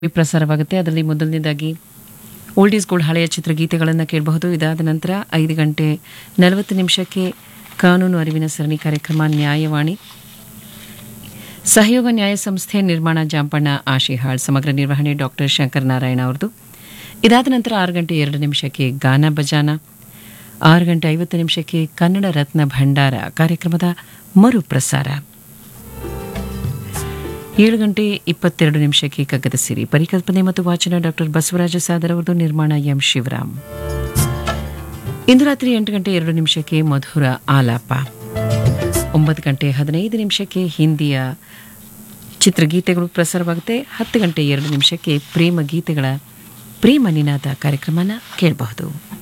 ಪ್ರಸಾರವಾಗುತ್ತೆ ಅದರಲ್ಲಿ ಮೊದಲನೇದಾಗಿ old is gold ಹಳೆಯ ಚಿತ್ರಗೀತೆಗಳನ್ನು ಕೇಳಬಹುದು ಇದಾದ ನಂತರ ಐದು ಗಂಟೆ ನಲವತ್ತು ನಿಮಿಷಕ್ಕೆ ಕಾನೂನು ಅರಿವಿನ ಸರಣಿ ಕಾರ್ಯಕ್ರಮ ನ್ಯಾಯವಾಣಿ ಸಹಯೋಗ ನ್ಯಾಯ ಸಂಸ್ಥೆ ನಿರ್ಮಾಣ ಜಾಂಪಣ್ಣ ಆಶಿಹಾಳ್ ಸಮಗ್ರ ನಿರ್ವಹಣೆ ಡಾಕ್ಟರ್ ಶಂಕರ್ ನಾರಾಯಣ ಅವ್ರದ್ದು ಇದಾದ ನಂತರ ಆರು ಗಂಟೆ ಎರಡು ನಿಮಿಷಕ್ಕೆ ಗಾನ ಬಜಾನ ಆರು ಗಂಟೆ ಐವತ್ತು ನಿಮಿಷಕ್ಕೆ ಕನ್ನಡ ರತ್ನ ಭಂಡಾರ ಕಾರ್ಯಕ್ರಮದ ಮರುಪ್ರಸಾರ ಏಳು ಗಂಟೆ ಇಪ್ಪತ್ತೆರಡು ನಿಮಿಷಕ್ಕೆ ಕಗ್ಗದ ಸಿರಿ ಪರಿಕಲ್ಪನೆ ಮತ್ತು ವಾಚನ ಡಾಕ್ಟರ್ ಬಸವರಾಜ ಸಾದರ್ ಅವರದು ನಿರ್ಮಾಣ ಎಂ ಶಿವರಾಮ್ ಇಂದು ರಾತ್ರಿ ಎಂಟು ಗಂಟೆ ಎರಡು ನಿಮಿಷಕ್ಕೆ ಮಧುರ ಆಲಾಪ ಒಂಬತ್ತು ಗಂಟೆ ಹದಿನೈದು ನಿಮಿಷಕ್ಕೆ ಹಿಂದಿಯ ಚಿತ್ರಗೀತೆಗಳು ಪ್ರಸಾರವಾಗುತ್ತೆ ಹತ್ತು ಗಂಟೆ ಎರಡು ನಿಮಿಷಕ್ಕೆ ಪ್ರೇಮ ಗೀತೆಗಳ ಪ್ರೇಮ ನಿನಾದ ಕಾರ್ಯಕ್ರಮನ ಕೇಳಬಹುದು